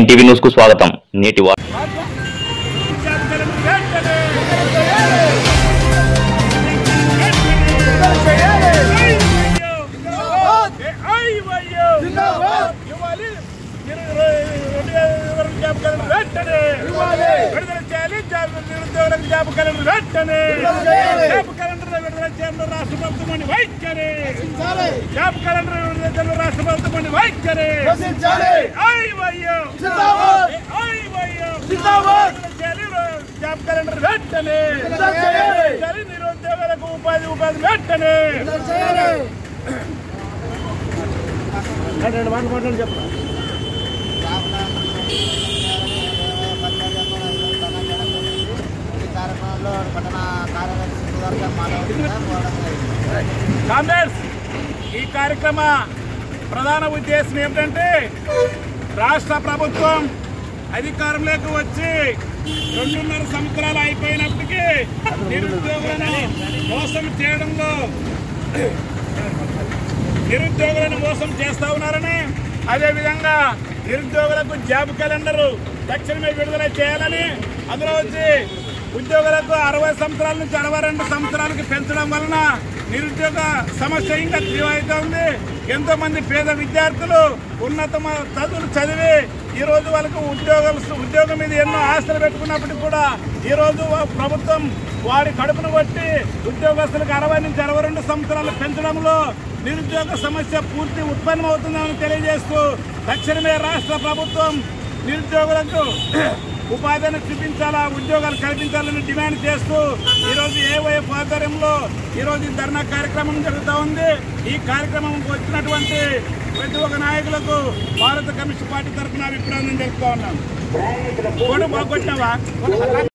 nine TV news కు స్వాగతం నేటి వార్త జాబ్ క్యాలెండర్ వెంటనే నిరుద్యోగులకు ఉపాధి ఉపాధి వెంటనే రెండు మాటలు మాట్లాడి చెప్పండి ఈ కార్యక్రమంలో పట్టణ కార్యదర్శి సుదర్శన్ మాధవ్ పోవడం జరిగింది కాంగ్రెస్ ఈ కార్యక్రమ ప్రధాన ఉద్దేశం ఏమిటంటే రాష్ట్ర ప్రభుత్వం అధికారంలోకి వచ్చి రెండున్నర సంవత్సరాలు అయిపోయినప్పటికీ నిరుద్యోగులను మోసం చేయడంలో నిరుద్యోగులను మోసం చేస్తా ఉన్నారని అదేవిధంగా నిరుద్యోగులకు జాబ్ క్యాలెండర్ తక్షణమే విడుదల చేయాలని అందులో వచ్చి ఉద్యోగులకు అరవై సంవత్సరాల నుంచి అరవై రెండు సంవత్సరాలకు పెంచడం వలన నిరుద్యోగ సమస్య ఇంకా తీవ్రత ఉంది ఎంతో మంది పేద విద్యార్థులు ఉన్నత చదువులు చదివి ఈ రోజు వాళ్ళకు ఉద్యోగాలు ఉద్యోగం మీద ఎన్నో ఆశలు పెట్టుకున్నప్పటికీ కూడా ఈ రోజు ప్రభుత్వం వారి కడుపును బట్టి ఉద్యోగస్తులకు అరవై నుంచి అరవై రెండు సంవత్సరాలు పెంచడంలో నిరుద్యోగ సమస్య పూర్తి ఉత్పన్నమవుతుందని తెలియజేస్తూ తక్షణమే రాష్ట్ర ప్రభుత్వం నిరుద్యోగులకు ఉపాధిని చూపించాలా ఉద్యోగాలు కల్పించాలని డిమాండ్ చేస్తూ ఈరోజు ఏవైఎఫ్ ఆధ్వర్యంలో ఈరోజు ఈ ధర్నా కార్యక్రమం జరుగుతూ ఉంది ఈ కార్యక్రమం వచ్చినటువంటి ప్రతి ఒక్క నాయకులకు భారత కమ్యూనిస్ట్ పార్టీ తరఫున అభిప్రాయం తెలుపుతా ఉన్నాం కొడు బాగొచ్చావా